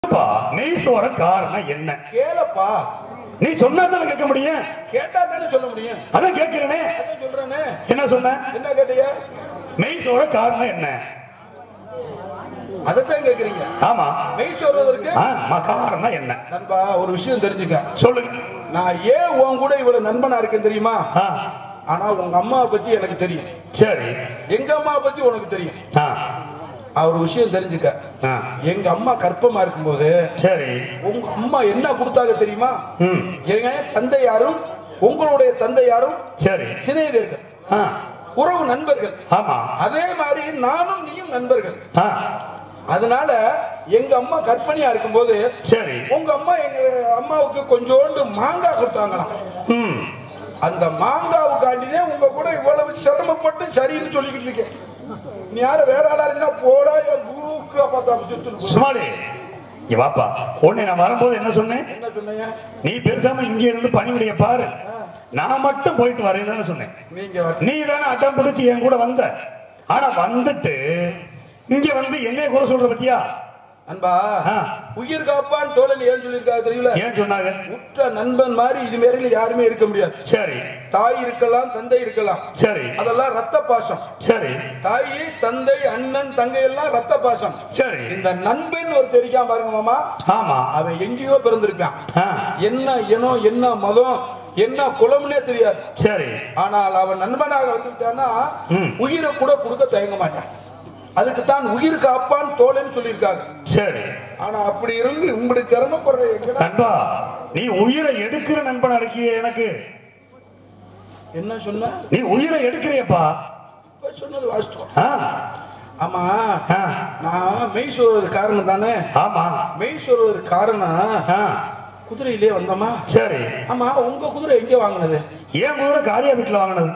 அப்பா நெய் சோற காரணம் என்ன கேளப்பா நீ சொன்னா தானே கேட்க முடியும் கேட்டா தானே சொல்ல முடியும் அதான் கேட்கிறேனே அதான் சொல்றேனே என்ன சொன்ன என்ன கேட்டீங்க நெய் சோற காரணம் என்ன அதைத்தான் கேக்குறீங்க ஆமா மெய் சொல்வதற்கு ஆமா காரணம் என்ன நண்பா ஒரு விஷயம் தெரிஞ்சுக்க சொல்லுங்க நான் ஏன் உன் கூட இவ்வளவு நண்பனா இருக்கேன் தெரியுமா ஆ, ஆனா உங்க அம்மாவை பத்தி எனக்கு தெரியும் சரி எங்க அம்மாவை பத்தி உனக்கு தெரியும் ஆ, ஆ, ஒரு விஷயம் தெரிஞ்சுக்க ஆ, எங்க அம்மா கற்பமா இருக்கும்போது சரி உங்க அம்மா என்ன கொடுத்தாங்க தெரியுமா ம் எங்க தந்தை யாரும் உங்களுடைய தந்தை யாரும் சரி சிநேகிதர்கள் ஆ, உறவு நண்பர்கள் ஆமா அதே மாதிரி நானும் நீயும் நண்பர்கள் ஆ, அதனால எங்க அம்மா கற்பனையா இருக்கும்போது சரி உங்க அம்மா எங்க அம்மாவுக்கு கொஞ்சோண்டு மாங்காய் கொடுத்தாங்களாம் ம் அந்த மாங்காவுக்காண்டிதான் உங்க கூட இவ்வளவு சிரமப்பட்டு சரின்னு சொல்லிக்கிட்டு இருக்கேன் நீ யாரும் வேற ஆளா இருந்துச்சுன்னா போடா என் குருவுக்கு பார்த்தா சுத்து சுமாரி இங்க வாப்பா உன்னை நான் வரும்போது என்ன சொன்னேன் என்ன சொன்னீங்க நீ பேசாம இங்க இருந்து பணிவிடைய பாரு நான் மட்டும் போயிட்டு வரேன்னு சொன்னேன் நீங்க வர- நீ தானே அட்டம் பிடிச்சு என் கூட வந்த ஆனா வந்துட்டு இங்க வந்து என்னைய குறை சொல்ற பத்தியா அன்பா ஆ. உயிர் காப்பான் தோழன் ஏன் சொல்லியிருக்காங்க தெரியல ஏன் சொன்னாங்க உற்ற நண்பன் மாதிரி இது மாரில யாருமே இருக்க முடியாது சரி தாய் இருக்கலாம் தந்தை இருக்கலாம் சரி அதெல்லாம் ரத்த பாசம் சரி தாய் தந்தை அண்ணன் தங்கை எல்லாம் ரத்த பாசம் சரி இந்த நண்பன் ஒரு தெரிக்காம பாருங்க மாமா ஆமா அவன் எங்கேயோ பிறந்திருக்கான் ஆ, என்ன இனம் என்ன மதம் என்ன குலம்னே தெரியாது சரி ஆனால் அவன் நண்பனாக வந்துட்டான்னா ம். உயிரை கூட கொடுக்க தயங்க மாட்டான் அதுக்கு தான் உயிர் காப்பான் தோழன்னு சொல்லியிருக்காங்க சரி ஆனா அப்படி இருந்து இப்படி சிரமப்படுற எங்கடா நண்பா நீ உயிரை எடுக்கிற நண்பனா இருக்கியே எனக்கு என்ன சொன்ன நீ உயிரை எடுக்கிறியப்பா இப்ப சொன்னது வாஸ்தவம் ஆ, ஆமா ஆ, நான் மெய் சொல்வது காரணம் தானே ஆமா மெய் சொல்வது காரணம் ஆ, குதிரையிலே வந்தோமா சரி ஆமா உங்க குதிரை எங்க வாங்கினது ஏன் முதல்ல காரியா வீட்டுல வாங்கினது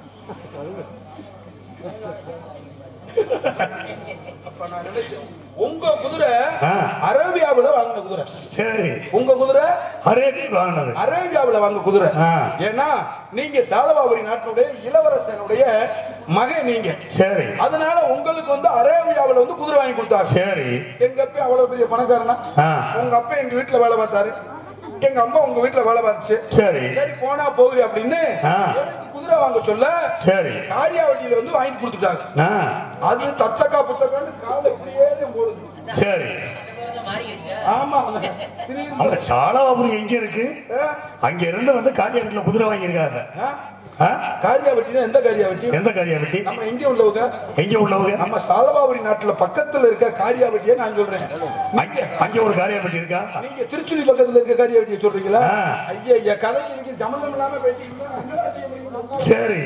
அப்ப நான் நினைச்சேன், உங்க குதிரை ஆ. அரேபியாவுல வாங்கின குதிரை சரி உங்க குதிரை அரே வாங்கினது அரேபியாவுல வாங்க குதிரை ஆ. ஏன்னா நீங்க சாலவாபுரி நாட்டினுடைய இளவரசனுடைய மகன் நீங்க சரி அதனால உங்களுக்கு வந்து அரேபியாவுல வந்து குதிரை வாங்கி கொடுத்தாங்க சரி எங்க அப்பா அவ்வளவு பெரிய பணக்காரனா ஆ, உங்க அப்பா எங்க வீட்டுல வேலை பார்த்தாரு எங்க அம்மா உங்க வீட்டுல வேலை பார்த்துச்சு சரி சரி போனா போகுது அப்படின்னு ஆ. எனக்கு குதிரை வாங்க சொல்ல சரி காரியாவட்டியில வந்து வாங்கி கொடுத்துட்டாங்க ஆ, அது தத்தக்கா புத்தக்கான்னு காலை இப்படியே தான் போடுது சரி ஆமா திடீர்னு, அந்த சாலாபுரி எங்க இருக்கு ஆ, அங்க இருந்து வந்து காரியா வீட்டுல குதிரை வாங்கியிருக்காங்க ஆ, ஆ? காரியாவட்டினா எந்த காரியாவட்டி எந்த காரியா வெட்டி நம்ம எங்க உள்ளவங்க எங்க உள்ளவங்க நம்ம சாலபாபுரி நாட்டுல பக்கத்துல இருக்க காரியாவட்டியை நான் சொல்றேன் அங்க அங்க ஒரு காரியா வெட்டி இருக்கா நீங்க திருச்சுழி பக்கத்துல இருக்க காரியாவட்டியை சொல்றீங்களா ஆ. ஐயா ஐயா கதைக்கு நீங்க சம்மந்தம் இல்லாம பேசிக்கிட்டு என்னடா செய்ய முடியும்? சரி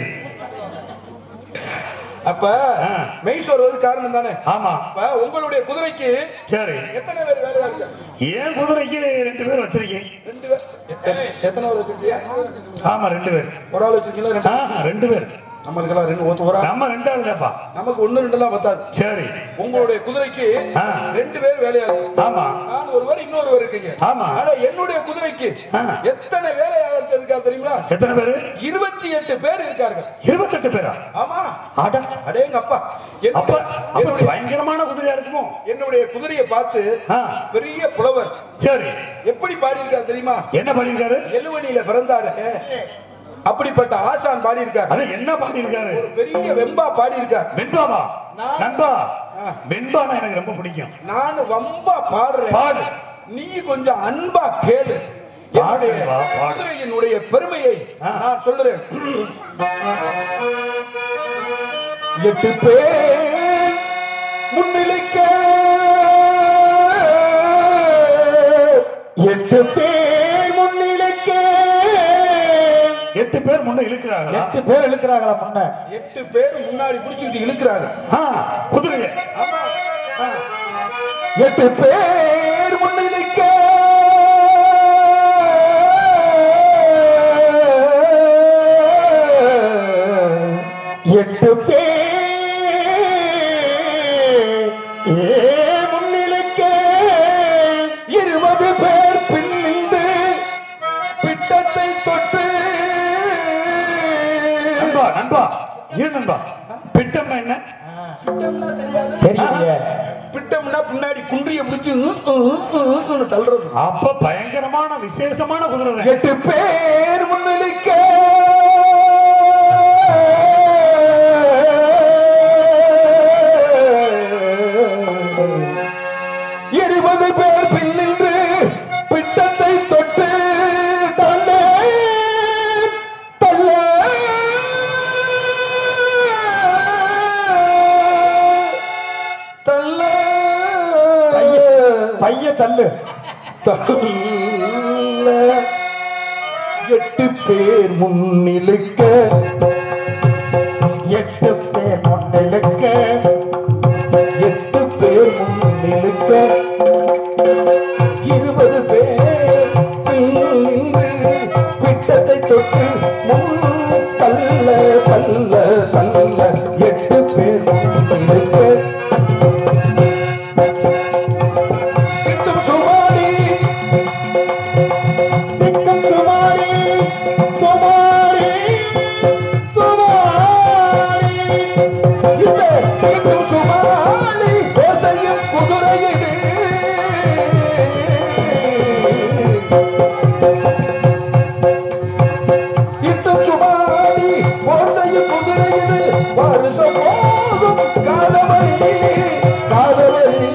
அப்ப ஆ. மெய் சொல்வது காரணம் தானே ஆமா அப்ப உங்களுடைய குதிரைக்கு சரி எத்தனை பேர் வேலையா இருக்க ஏன் குதிரைக்கு ரெண்டு பேர் வச்சிருக்கீங்க ரெண்டு பேர் எத்தனை- எத்தனை பேர் வச்சிருக்கீங்க ஆமா ரெண்டு பேர் ஒரு ஆள் வச்சிருக்கீங்களா ரெண்டு ஆ, ரெண்டு பேர் நம்மளுக்கெல்லாம் ரெண்டு ஒருத்த- ஒரு ஆள் நம்ம ரெண்டு ஆள் தான்ப்பா நமக்கு ஒண்ணு ரெண்டு எல்லாம் பத்தாது சரி உங்களுடைய குதிரைக்கு ஆ. ரெண்டு பேர் வேலையா இருக்கு ஆமா நான் ஒருவர் இன்னொருவர் இருக்கீங்க ஆமா. ஆனா என்னுடைய குதிரைக்கு ஆ. எத்தனை வேலையாளர்கள் இருக்கார் தெரியுமா எத்தனை பேரு இருபத்தி எட்டு பேர் இருக்கார்கள் இருபத்தெட்டு பேரா ஆமா ஆடா அடேங்க அப்பா அப்ப என்னுடைய- அப்ப என்னுடைய பயங்கரமான குதிரையா இருக்குமோ என்னுடைய குதிரையை பார்த்து ஆ, பெரிய புலவர் சரி எப்படி பாடியிருக்கார் தெரியுமா என்ன பண்ணிருக்காரு எழுவனியில பிறந்தாரு அப்படிப்பட்ட ஆசான் பாடியிருக்கார் அது என்ன பண்ணிருக்காரு ஒரு பெரிய வெம்பா பாடியிருக்கார் வெண்பாவா நான்- நண்பா ஆ. வெண்பானா எனக்கு ரொம்ப பிடிக்கும் நான் வம்பா பாடுறேன் பாடு நீ கொஞ்சம் அன்பா கேளு என்னுடைய பாடுவா, பாடு. குதிரையினுடைய பெருமையை ஆ. நான் சொல்றேன் எட்டு பேர் முன்னிலைக்க எட்டு பேர் முன்னிலைக்க எட்டு பேர் முன்ன இழுக்கிறாங்களா எட்டு பேர் இழுக்கிறாங்களா முன்ன எட்டு பேர் முன்னாடி பிடிச்சிக்கிட்டு இழுக்கிறாங்க ஆ, குதிரைய ஆமா ஆ. எட்டு பேர் முன்னிலைக்க எட்டு பேர் ஏ முன்னிலைக்க இருபது பேர் பின்னின்று பிட்டத்தை தொட்டு நண்பா நண்பா ஏன் நண்பா பிட்டம்னா என்ன பிட்டம்னா தெரியாது தெரியலையே பிட்டம்னா பின்னாடி குன்றிய பிடிச்சு தள்ளுறது அப்ப பயங்கரமான விசேஷமான குதிரை தான். எட்டு பேர் முன்னிலைக்க இருபது பேர் பின்னின்று பிட்டத்தை தொட்டு தள்ள தள்ள தள்ள பைய தள்ளு தள்ள எட்டு பேர் முன்னிலுக்க எட்டு பேர் முன்னிலுக்க எட்டு பேர் முன்னிலுக்க இருபது பேர் நின்று பிட்டத்தை தொட்டு முன் தள்ள தள்ள தள்ள எட்டு பேர் முன்னிலுக்க திட்டம் சுமாரி திட்டம் சுமாரி சுமாரி சுமாரி இந்த திட்டம் சுமாரி ஓசையும் குதிரையிடு திட்டம் சுமாரி ஓசையும் குதிரையிடு வருஷம் போதும் காதவழி காதவழி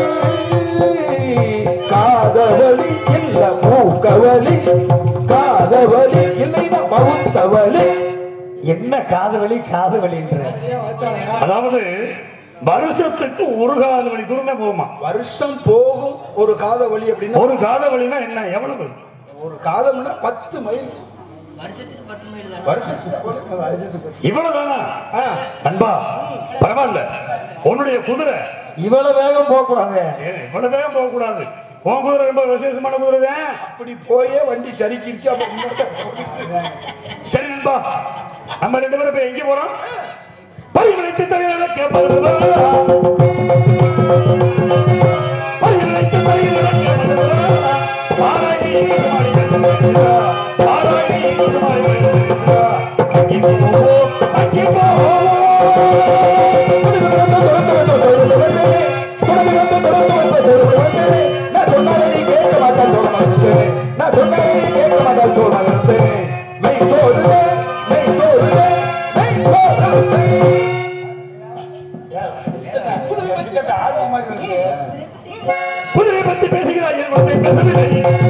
காதவழி இல்ல மூக்கவலி காதவலி இல்லைன்னா மவுத்தவலி என்ன காதவலி காதவலின்ற அதாவது வருஷத்துக்கு ஒரு காத வழி தூரம் தான் போகுமா வருஷம் போகும் ஒரு காத வழி அப்படின்னா ஒரு காத வழினா என்ன எவ்வளவு ஒரு காதம்னா பத்து மைல் வருஷத்துக்கு பத்து மைல் தான் வருஷத்துக்கு இவ்வளவுதானா ஆ, அன்பா பரவாயில்ல உன்னுடைய குதிரை இவ்வளவு வேகம் போக கூடாது ஏ, இவ்வளவு வேகம் போக கூடாது உன் குதிரை ரொம்ப விசேஷமான குதிரை தான் அப்படி போயே வண்டி சரிக்கிருச்சு அப்ப இன்னொருத்தன் சரி நண்பா நம்ம ரெண்டு பேரும் போய் எங்க போறோம் பரிமளைக்கு தலையில கேட்பது பரிமளைக்கு தலையில கேட்பது பாராட்டி சுமாரி பாராட்டி சுமாரி அங்கே போவோம் அங்கே நான் சொன்னாலே நீ கேட்க மாட்டா சொல்ல மாட்டேன் நான் சொன்னாலே நீ கேட்க மாட்டா சொல்ல மாட்டேன் மெய் சோறுதே மெய் சோறுதே மெய் சோறுதே குதிரை பத்தி பேசுகிறாய் என் குழந்தை பேசவில்லை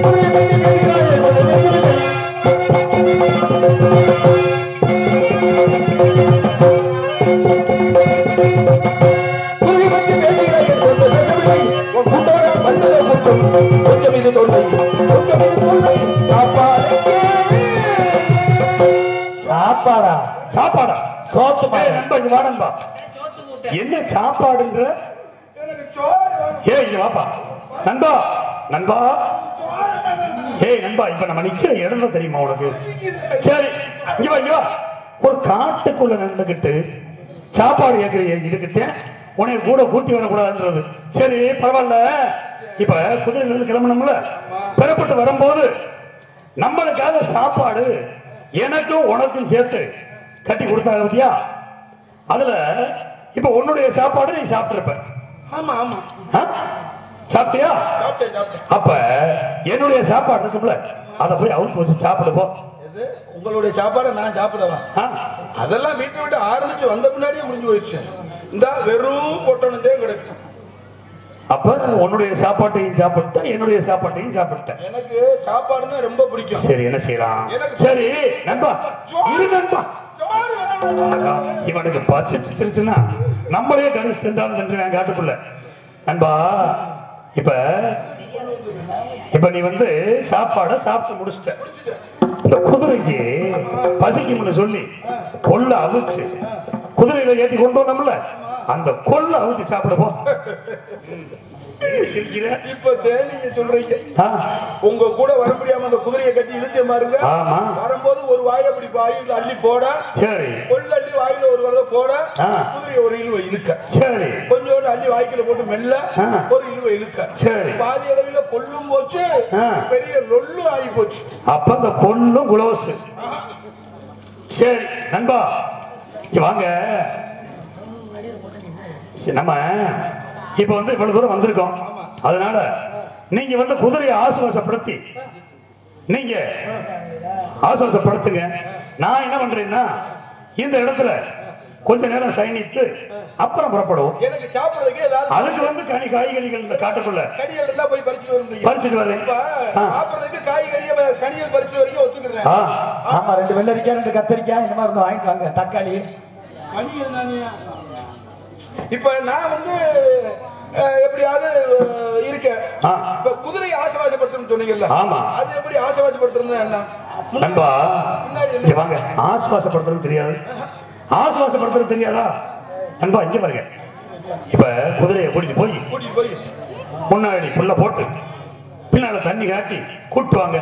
புலி பற்றி பேசுகிறாய் என்று சொல்லவில்லை. உன் கூட்டோட வந்ததை மட்டும் கொஞ்சம் இது தொல்லை கொஞ்சம் இது தொல்லை சாப்பாடு சாப்பாடா சாப்பாடா சோத்து ஏய் நண்பா இங்க வா நண்பா சோத்து மூட்டை என்ன சாப்பாடுன்ற எனக்கு சோறு வேணும் ஏய் இங்க வாப்பா நண்பா நண்பா ஏய் நண்பா இப்ப நம்ம நிக்கிற இடம் தான் தெரியுமா உனக்கு சரி இங்க வா இங்க வா ஒரு காட்டுக்குள்ள நின்றுகிட்டு சாப்பாடு கேட்கறிய இதுக்குத்தேன் உன்னை கூட கூட்டி வரக்கூடாதுன்றது சரி பரவாயில்ல இப்ப குதிரையில இருந்து கிளம்பணும்ல பெறப்பட்டு வரும்போது நம்மளுக்காக சாப்பாடு எனக்கும் உனக்கும் சேர்த்து கட்டி கொடுத்தாங்க பத்தியா அதுல இப்ப உன்னுடைய சாப்பாடு நீ சாப்பிட்டிருப்ப ஆமா ஆமா ஆ? சாப்பிட்டியா சாப்பிட்டேன் சாப்பிட்டேன் அப்ப என்னுடைய சாப்பாடு இருக்கும்ல அதை போய் அவுத்து வச்சு சாப்பிடு போ எது உங்களுடைய சாப்பாடை நான் சாப்பிடவா ஆ? அதெல்லாம் வீட்டை விட்டு ஆரம்பிச்சு வந்த முன்னாடியே முடிஞ்சு போயிடுச்சு இந்த வெறும் பொட்டணத்தே கிடைக்கும் அப்ப உன்னுடைய சாப்பாட்டையும் சாப்பிட்ட என்னுடைய சாப்பாட்டையும் சாப்பிட்ட எனக்கு சாப்பாடுன்னா ரொம்ப பிடிக்கும் சரி என்ன செய்யலாம் எனக்கு- சரி நண்பா இரு நண்பா சோறு வேணும். ஆகா, இவனுக்கு பசிச்சிருச்சுன்னா நம்மளே கணிச்சு தின்றாலும் தின்றுவேன் காட்டுக்குள்ள நண்பா இப்ப இப்ப நீ வந்து சாப்பாடை சாப்பிட்டு முடிச்சிட்ட இந்த குதிரைக்கு பசிக்கும்னு சொல்லி கொல்ல அவிச்சு குதிரையில ஏத்தி கொண்டு வந்தோம்ல அந்த கொல்ல அவிச்சு சாப்பிட போ என்ன சிரிக்கிற இப்ப தேனிங்க சொல்றீங்க ஆ, உங்க கூட வர முடியாம அந்த குதிரையை கட்டி இழுத்தே பாருங்க ஆமா வரும்போது ஒரு வாய் அப்படி வாயில் அள்ளி போட சரி கொள்ளு அள்ளி வாயில ஒரு வரத போட ஆ. குதிரையை ஒரு இழுவை இழுக்க சரி கொஞ்சோண்டு அள்ளி வாய்க்குல போட்டு மெல்ல ஆ. ஒரு இழுவை இழுக்க சரி. பாதி அளவில கொள்ளும் போச்சு ஆ. பெரிய லொல்லும் ஆகி போச்சு அப்ப அந்த கொல்லும் குளோஸ் சரி நண்பா இங்க வாங்க சரி, நம்ம இப்ப வந்து இவ்வளவு தூரம் வந்திருக்கோம் அதனால நீங்க வந்து குதிரையை ஆசுவாசப்படுத்தி நீங்க ஆசுவாசப்படுத்துங்க நான் என்ன பண்றேன்னா இந்த இடத்துல கொஞ்ச நேரம் சயனித்து அப்புறம் புறப்படுவோம் எனக்கு சாப்பிடுறதுக்கு ஏதாவது அதுக்கு வந்து கனி காய்கறிகள் இந்த காட்டுக்குள்ள கடிகள் இருந்தா போய் பறிச்சுட்டு வர முடியும் பறிச்சுட்டு வரேன் இப்ப ஆ. சாப்பிடுறதுக்கு காய்கறியை கனிகள் பறிச்சுட்டு வரைக்கும் ஒத்துக்கிறேன் ஆ, ஆமா ரெண்டு வெள்ளரிக்காய் ரெண்டு கத்திரிக்காய் இந்த மாதிரி இருந்தா வாங்கிட்டு வாங்க தக்காளி கனிகள் தானியா இப்ப நான் வந்து அஹ், எப்படியாவது அஹ், இருக்கேன் ஆ. இப்ப குதிரையை ஆசவாசப்படுத்தணும்னு சொன்னீங்கல்ல ஆமா. அது எப்படி ஆசவாசப்படுத்துறது என்ன நண்பா பின்னாடி என்ன? இங்க வாங்க ஆசுவாசப்படுத்துறது தெரியாது ஆசுவாசப்படுத்துறது தெரியாதா நண்பா இங்க பாருங்க இப்ப குதிரையை கூட்டிட்டு போய் கூட்டிட்டு போய் முன்னாடி புல்ல போட்டு பின்னால தண்ணி காட்டி கூட்டு வாங்க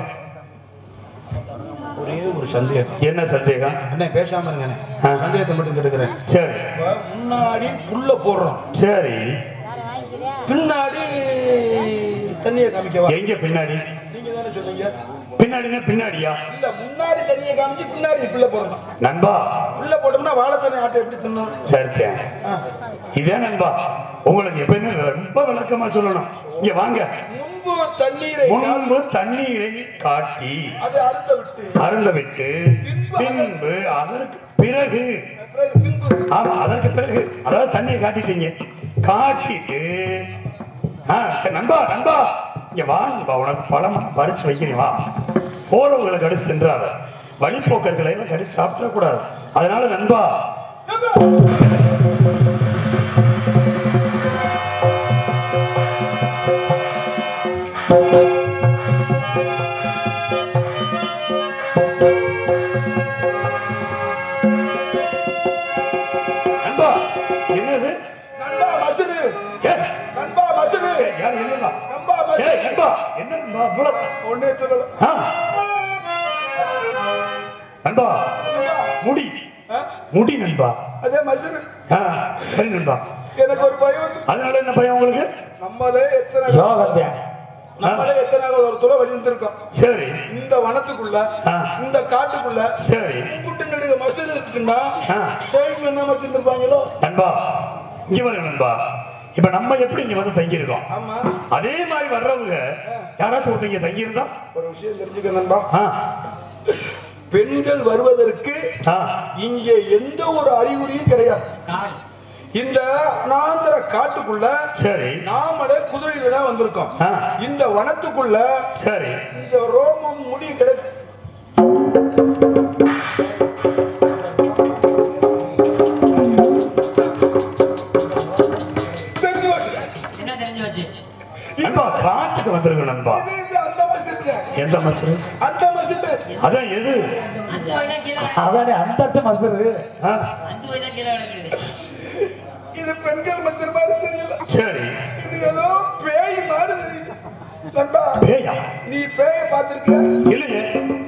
ஒரே ஒரு சந்தேகம் என்ன சந்தேகம் அண்ணே பேசாம இருங்கண்ணே ஆ. சந்தேகத்தை மட்டும் கெடுக்கிறேன் சரி இப்ப முன்னாடி புல்ல போடுறோம் சரி பின்னாடி தண்ணியை காமிக்கவா எங்க பின்னாடி நீங்க தானே சொன்னீங்க பின்னாடினா பின்னாடியா இல்ல முன்னாடி தண்ணியை காமிச்சு பின்னாடி புல்ல போடணும் நண்பா புல்ல போட்டோம்னா வாழை தண்ணி ஆட்டை எப்படி தின்னும் சரித்தேன் ஆ. இதே நண்பா உங்களுக்கு எப்பயுமே ரொம்ப விளக்கமா சொல்லணும் இங்க வாங்க முன்பு தண்ணீரை முன்பு தண்ணீரை காட்டி அது அருந்த விட்டு அருந்த விட்டு பின்பு அதற்கு பிறகு பிறகு பின்பு ஆமா அதற்கு பிறகு அதாவது தண்ணியை காட்டிட்டீங்க காட்டிட்டு ஆ, சரி, நண்பா நண்பா இங்க வா நண்பா உனக்கு பழம் பறிச்சு வைக்கிறேன் வா போறவங்களை கடிச்சு தின்றாத வழிப்போக்கர்களை எல்லாம் கடிச்சு சாப்பிட கூடாது அதனால நண்பா நண்பா என்னது நண்பா மசுரு ஏ, நண்பா மசுரு ஏ, யார் என்னப்பா நண்பா ஏய், மசுரு நண்பா என்ன நண்பா இவ்வளவு ஒன்னே சொல்லல ஆ. நண்பா நண்பா, முடி ஆ? முடி நண்பா அதே மசுரு ஆ, சரி நண்பா எனக்கு ஒரு பயம் வந்து அதனால என்ன பையன் உங்களுக்கு நம்மளே எத்தனை யோகத்தை நம்மளே எத்தனை ஒரு துளை வழி வந்திருக்கோம் சரி இந்த வனத்துக்குள்ள ஆ. இந்த காட்டுக்குள்ள சரி கூட்டு நடுக மசுரு இருக்குன்னா ஆ. சேவிங் என்ன வச்சிருந்திருப்பாங்களோ நண்பா இங்க பாருங்க நண்பா இப்ப நம்ம எப்படி இங்க வந்து தங்கி இருக்கோம் ஆமா அதே மாதிரி வர்றவங்க யாராச்சும் ஒருத்தங்க தங்கி இருந்தா ஒரு விஷயம் தெரிஞ்சுக்க நண்பா ஆ, பெண்கள் வருவதற்கு ஆ, இங்கே எந்த ஒரு அறிகுறியும் கிடையாது காடு இந்த அனாந்திர காட்டுக்குள்ள சரி நாமளே குதிரையில தான் வந்திருக்கோம் ஆ. இந்த வனத்துக்குள்ள சரி இந்த ரோமம் முடி கிடைக்கு தெரிஞ்சு வச்சு. என்ன தெரிஞ்சு வச்சு நண்பா காட்டுக்கு வந்திருக்கோம் நண்பா இது இது அந்த மசித்து எந்த மசரு அந்த மசித்து அதான் எது அந்த வயதா கீழே அதானே அந்த மசரு ஆ, அந்த வயதா கீழே கிடக்குது இது பெண்கள் மச்சர் மாதிரி தெரியல சரி இது ஏதோ பேய் மாதிரி தெரியுது நண்பா பேயா நீ பேய பார்த்திருக்கிய இல்லையே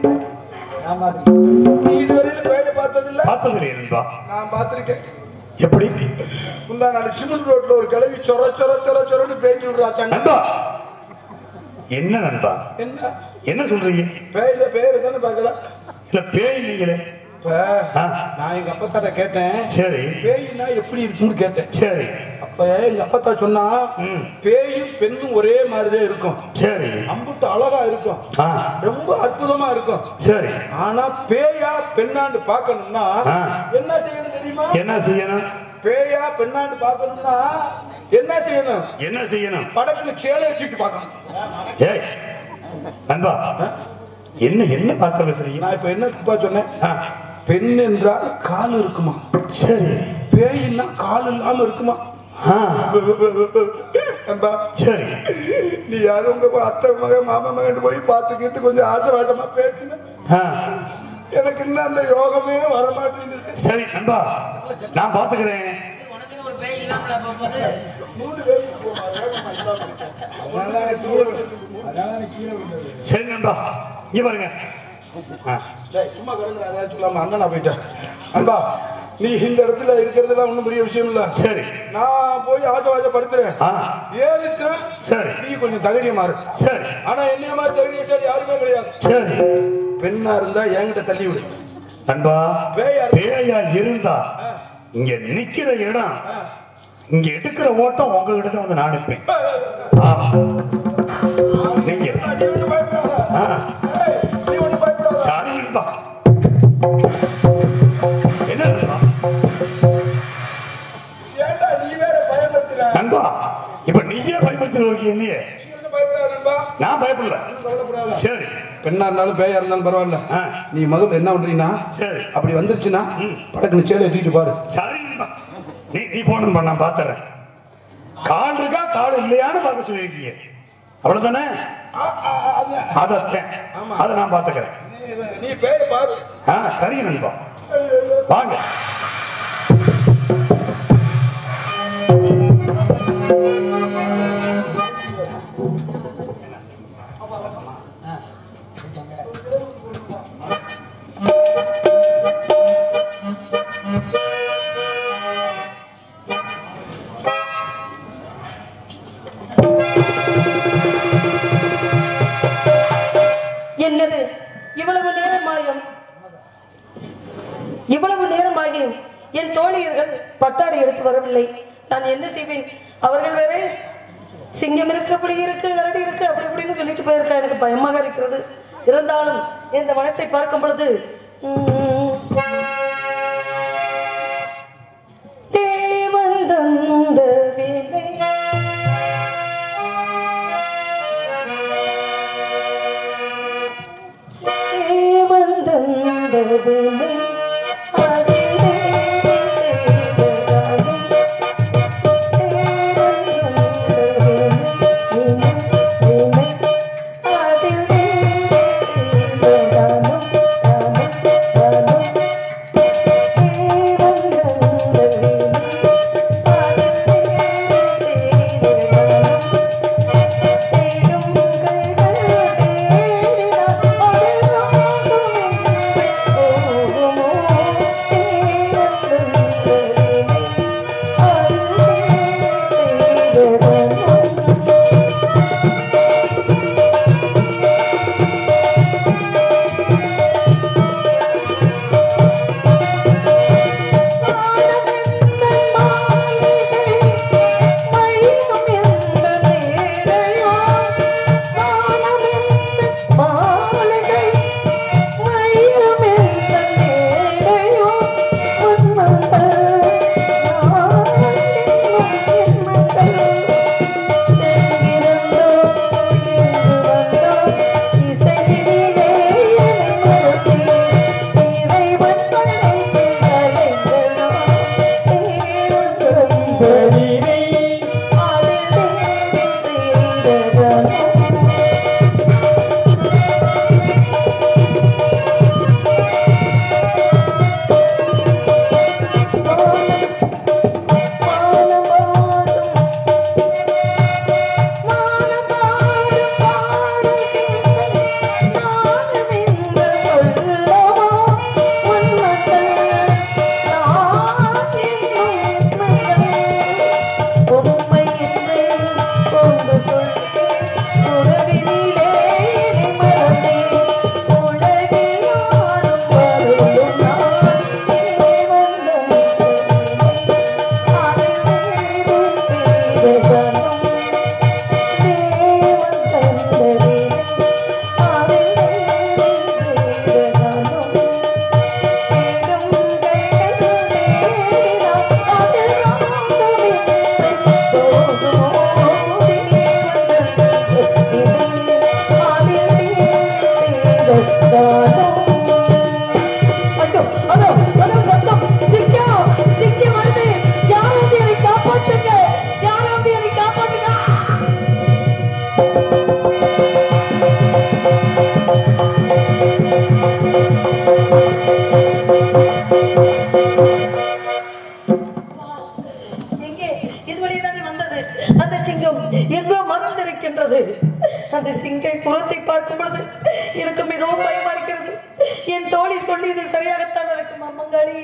நீ இதுவரையிலும் பேய பார்த்ததில்ல பார்த்தது இல்லையே நண்பா நான் பார்த்திருக்கேன் எப்படி முந்தா நாள் சிமெண்ட் ரோட்ல ஒரு கிளவி சொர சொர சொர சொரன்னு பேஞ்சு விடுறா சண்டை நண்பா என்ன நண்பா என்ன என்ன சொல்றீங்க பேயில பேரு தானே பார்க்கல இல்ல பேய் நீங்களே இப்ப ஆ, நான் எங்க அப்பத்தாட்ட கேட்டேன் சரி பேயினா எப்படி இருக்குன்னு கேட்டேன் சரி அப்ப எங்க அப்பத்தா சொன்னா ம். பேயும் பெண்ணும் ஒரே மாதிரிதான் இருக்கும் சரி அம்புட்டு அழகா இருக்கும் ஆ, ரொம்ப அற்புதமா இருக்கும் சரி ஆனா பேயா பெண்ணாண்டு பார்க்கணும்னா ஆ. என்ன செய்யணும் தெரியுமா என்ன செய்யணும் பேயா பெண்ணாண்டு பார்க்கணும்னா என்ன செய்யணும் என்ன செய்யணும் படக்குல சேலையை தூக்கி பார்க்கணும் ஏய் நண்பா என்ன என்ன பாச பேசுறீங்க நான் இப்ப என்ன தப்பா சொன்னேன் ஆ, பெண் என்றால் கால் இருக்குமா சரி பேயின்னா கால் இல்லாம இருக்குமா ஆ, நண்பா, சரி நீ யாரும் உங்க அத்தை மகன் மாமா மகன் போய் பார்த்துக்கிட்டு கொஞ்சம் ஆசவாசமா பேசுன ஆ, எனக்கு இன்னும் அந்த யோகமே வர மாட்டேங்குது சரி நண்பா நான் பாத்துக்கிறேன் இது உனக்குன்னு ஒரு பேய் இல்லாமல போகுது மூணு பேருக்கு போமா, வேகமா இல்லாம. சரி நண்பா இங்க பாருங்க ஆ, டேய், சும்மா கிடங்குற அதாச்சும் இல்லாம அண்ணனா போயிட்டேன் அன்பா நீ இந்த இடத்துல இருக்கிறதுலாம் ஒண்ணும் பெரிய விஷயம் இல்ல சரி நான் போய் ஆசவாசப்படுத்துறேன் ஆ ஏதுக்கும் சரி நீ கொஞ்சம் தைரியமா இருக்கு சரி ஆனா என்னைய மாதிரி தைரியசாலி யாருமே கிடையாது சரி பெண்ணா இருந்தா என்கிட்ட தள்ளி விடு நண்பா பேயா இருக்கு. பேயா இருந்தா இங்க நிக்கிற இடம் இங்க எடுக்கிற ஓட்டம் உங்ககிட்ட தான் வந்து நான் நிற்பேன் ஆமா. நீங்க நீ ஒண்ணும் பயப்படாத ஆ, ஏய், நீ ஒண்ணும் பயப்படாத சாரி நண்பா என்ன நண்பா ஏன்டா நீ வேற பயன்படுத்துற நண்பா இப்ப நீயே பயப்படுத்தி இருக்கீங்க இல்லையே நீ ஒண்ணும் பயப்படாத நண்பா நான் பயப்படல ஒண்ணும் கவலைப்படாத சரி பெண்ணா இருந்தாலும் பேயா இருந்தாலும் பரவாயில்ல ஆ. நீ முதல்ல என்ன பண்றீங்கன்னா சரி அப்படி வந்துருச்சுன்னா ம். படக்குன்னு சேலை ஏத்திட்டு பாரு சாரி நண்பா நீ நீ போன நான் பாத்துறேன் கால் இருக்கா கால் இல்லையான்னு பார்க்க சொல்லியிருக்கீங்க அவ்வளவுதானே அதத்தேன் அதை நான் பாத்துக்கிறேன் நீ- நீ பேய பாரு ஆ சரிங்க நண்பா வாங்க என்னது இவ்வளவு நேரமாயும் இவ்வளவு நேரமாகியும் என் தோழியர்கள் பட்டாடை எடுத்து வரவில்லை நான் என்ன செய்வேன் அவர்கள் வேற சிங்கம் இருக்கு அப்படி இருக்கு கரடி இருக்கு அப்படி இப்படின்னு சொல்லிட்டு போயிருக்கா எனக்கு பயமாக இருக்கிறது இருந்தாலும் இந்த வனத்தை பார்க்கும் பொழுது உம், தேவன் தந்த வேலை வந்தந்ததுமே அதிலே செய்ததாலும் எங்கே இதுவரை தானே வந்தது அந்த சிங்கம் எங்கோ மறந்திருக்கின்றது அந்த சிங்கை குரத்தை பார்க்கும் பொழுது எனக்கு மிகவும் பயமா இருக்கிறது என் தோழி சொல்லி இது சரியாகத்தான் இருக்கும் அம்மங்காளி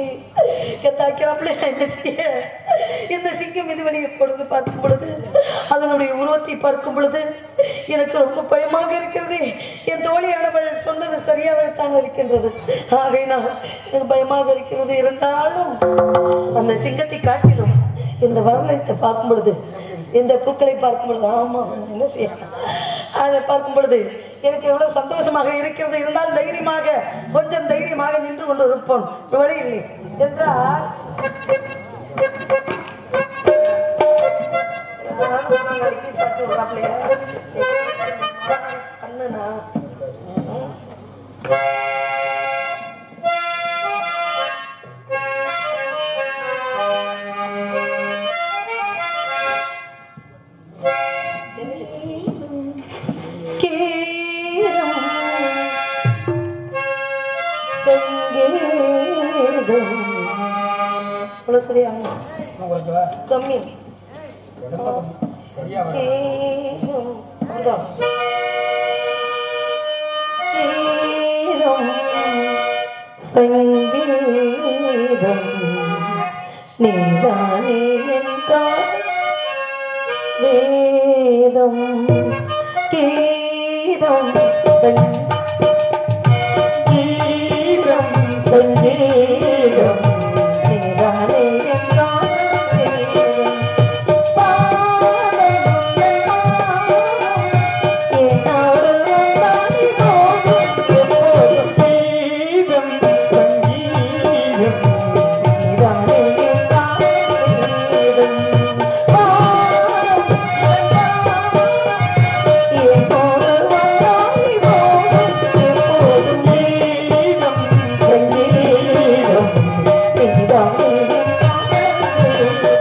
தாக்கிறாப்புல என்ன செய்ய இந்த சிங்கம் இது வெளியே பொழுது பார்க்கும் பொழுது அதனுடைய உருவத்தை பார்க்கும் பொழுது எனக்கு ரொம்ப பயமாக இருக்கிறது என் தோழியானவள் சொன்னது சரியாகத்தான் இருக்கின்றது ஆகையினால் எனக்கு பயமாக இருக்கிறது இருந்தாலும் அந்த சிங்கத்தை காட்டிலும் இந்த வர்ணத்தை பார்க்கும் பொழுது இந்த பூக்களை பார்க்கும் பொழுது ஆமா என்ன செய்ய அதை பார்க்கும் பொழுது எனக்கு எவ்வளவு சந்தோஷமாக இருக்கிறது இருந்தால் தைரியமாக கொஞ்சம் தைரியமாக நின்று கொண்டு இருப்போம் வழி இல்லை என்றால் யாராவது ஒரு நாள் அடிக்கடி சாட்சி விடுறாப்லையா? அண்ணனா கீரம் சங்கீதம் இவ்வளவு சரியாங்க கம்மி கீரம் அதான். கீரம் சங்கீதம் நீதானே என் காதல் வேதம் கீதம் சங் கீதம் சங்கீதம் நீதானே என் காதல் வேதம் பாடலும் என் நாமம் என்னோடு வந்தாடி போகும் எப்போதும் கீதம் சங்கீதம் நீதானே என் காதல் வேதம் பாடலும் என் நாமம் என்னோடு வந்தாடி போகும் எப்போதும் கீதம் சங்கீதம் நீதானே என் காதல் வேதம்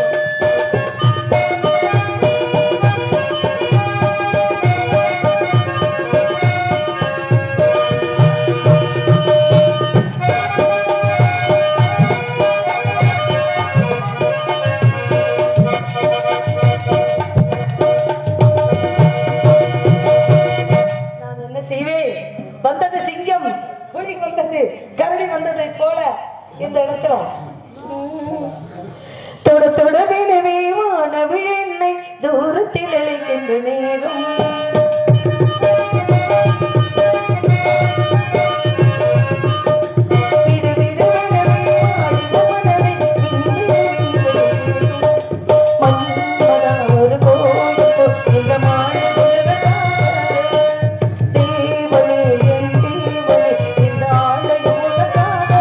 நான் என்ன செய்வேன் வந்தது சிங்கம் புலி வந்தது கரடி வந்ததை போல இந்த இடத்துல உம், தொட தொட வினவே வானவி என்னை தூரத்தில் அழைக்கின்ற நேரம் விடு விடு வினவே வாடின மனமே விண்ணிலே மன்மதா ஒரு கோயில் இந்த மாலை தேவனே என் தேவனே இந்த ஆலயம் உனக்காக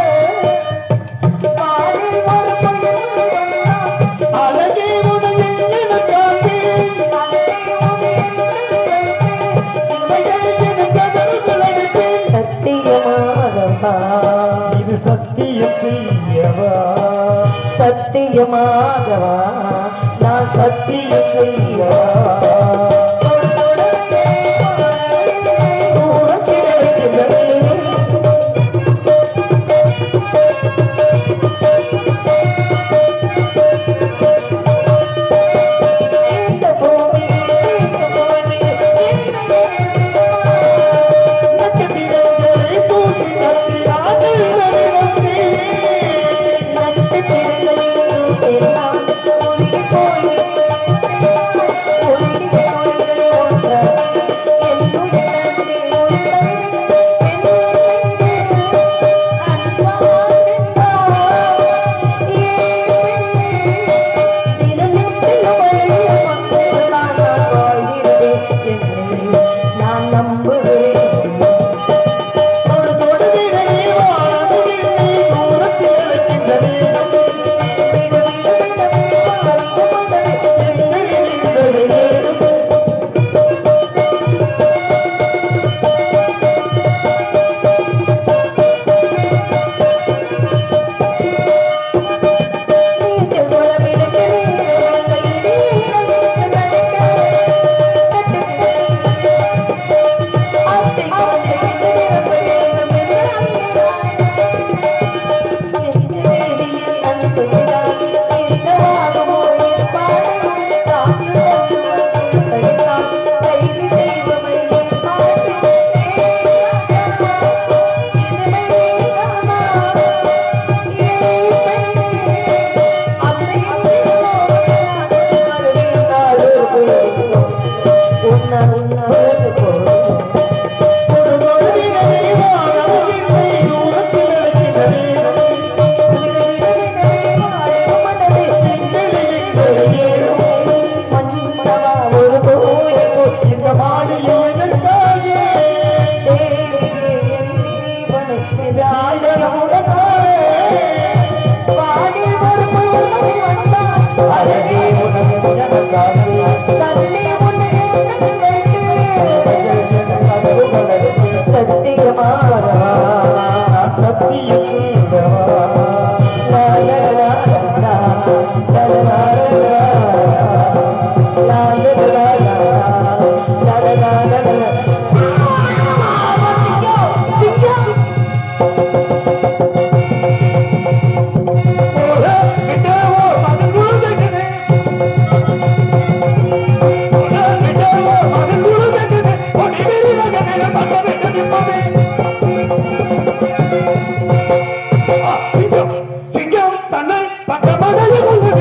பாலில் ஒரு புயல் வந்தான் அழகே உடைய எனக்காக அழகே உடைய சத்தியமாகவா இது சத்தியம் செய்யவா சத்தியமாகவா நான் சத்தியம் செய்யவா தூரத்தில் இருக்கிறது இந்த பூமி இந்த பூமி நட்சத்திரங்களை கூட்டி நட்டி ஆதல் நட்டி நட்சத்திரங்களை எல்லாம் ஒழுகி போய் ஒழுகி ஒழுகி ஒன்றாகி என்னுடைய நன்றி நான் நம்புகிறேன் ஒரு தொடுதிரையே வாழவில்லை தூரத்தில் இருக்கின்றது விடு விடு விடவே வாழ்ந்து வந்தது விண்ணில் இருந்தது நீச்சல் குளம் இருக்கிறது கையிலே நடக்க அச்சை மாறவா சத்திய சுந்தரவா லா லா லா லா லா லா லா லா லா லா லா லா லா லா சிங்கம் தன்னை பக்கமடைய கொள்ளுது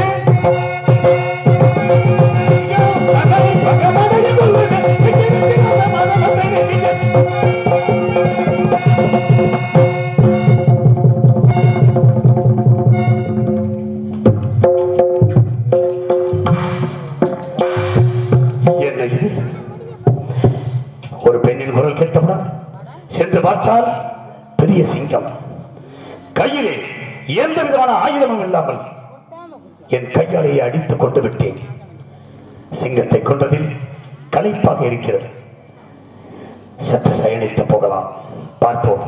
சிங்கம் தன்னை பக்கமடைய கொள்ளுது சிங்கத்தின் அந்த மதத்தை நெற்றிச்ச என்ன இது ஒரு பெண்ணின் குரல் கேட்டவுடன் சென்று பார்த்தால் பெரிய சிங்கம் கையிலே எந்த விதமான ஆயுதமும் இல்லாமல் என் கையாலேயே அடித்துக் கொண்டு விட்டேன் சிங்கத்தை கொன்றதில் களைப்பாக இருக்கிறது சற்று சயனித்து போகலாம் பார்ப்போம்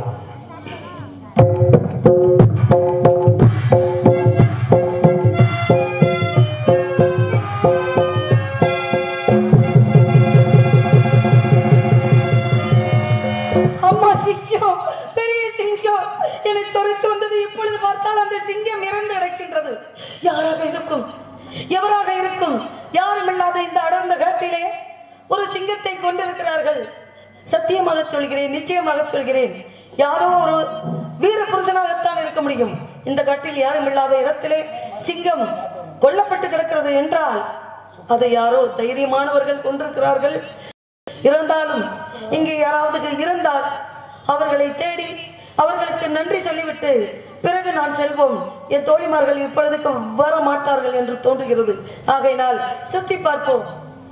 அம்மா சிங்கம் பெரிய சிங்கம் என்னை துரைத்து வந்தது இப்பொழுது பார்த்தால் அந்த சிங்கம் இறந்து கிடக்கின்றது யாராக இருக்கும் எவராக இருக்கும் யாரும் இல்லாத இந்த அடர்ந்த காட்டிலே ஒரு சிங்கத்தை கொண்டிருக்கிறார்கள் சத்தியமாக சொல்கிறேன் நிச்சயமாக சொல்கிறேன் யாரோ ஒரு வீர புருஷனாகத்தான் இருக்க முடியும் இந்த காட்டில் யாரும் இல்லாத இடத்திலே சிங்கம் கொல்லப்பட்டு கிடக்கிறது என்றால் அதை யாரோ தைரியமானவர்கள் கொண்டிருக்கிறார்கள் இருந்தாலும் இங்கே யாராவது இருந்தால் அவர்களை தேடி அவர்களுக்கு நன்றி சொல்லிவிட்டு பிறகு நான் செல்வோம் என் தோழிமார்கள் இப்பொழுதுக்கு வர மாட்டார்கள் என்று தோன்றுகிறது ஆகையினால் சுற்றி பார்ப்போம்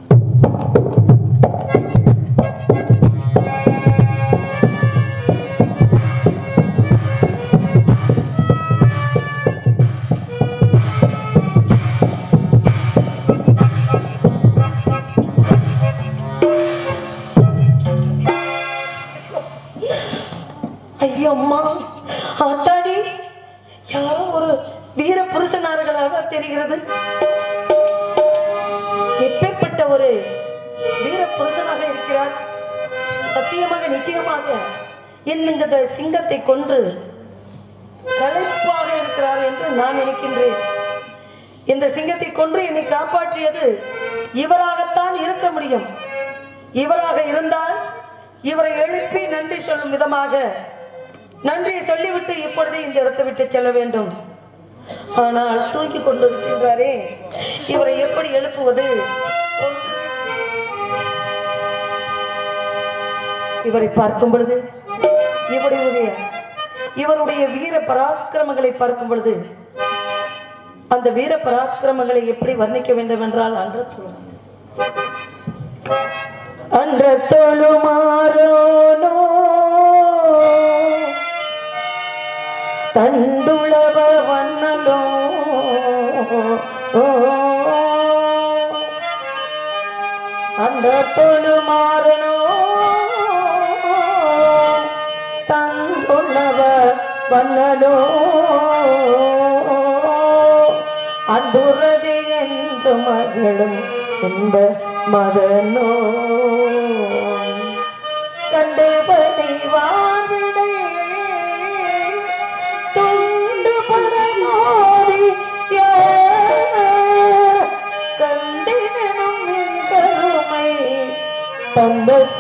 ஐயோ அம்மா ஆத்தாடி யாரோ ஒரு வீர புருஷனார்களாக தெரிகிறது எப்பேற்பட்ட ஒரு வீர புருஷனாக இருக்கிறார் சத்தியமாக நிச்சயமாக இந்த சிங்கத்தை கொன்று களைப்பாக இருக்கிறார் என்று நான் நினைக்கின்றேன் இந்த சிங்கத்தை கொன்று என்னை காப்பாற்றியது இவராகத்தான் இருக்க முடியும் இவராக இருந்தால் இவரை எழுப்பி நன்றி சொல்லும் விதமாக நன்றியை சொல்லிவிட்டு இப்பொழுதே இந்த இடத்தை விட்டு செல்ல வேண்டும் ஆனால் தூக்கி கொண்டிருக்கின்றாரே இவரை எப்படி எழுப்புவது இவரை பார்க்கும் பொழுது இவருடைய இவருடைய வீர பராக்கிரமங்களை பார்க்கும் பொழுது அந்த வீர பராக்கிரமங்களை எப்படி வர்ணிக்க வேண்டும் என்றால் அன்று சொல்லுங்கள் அன்ற தொழுமாறோனோ தண்டுளவ வண்ணலோ அந்த தொழுமாறனோ தண்டுள்ளவ வண்ணலோ அந்துரதி என்று மகளும் என்ப மதனோ கண்டுபடி வாழ்விடை துண்டு படமோதி கண்டினும் கருமை தந்த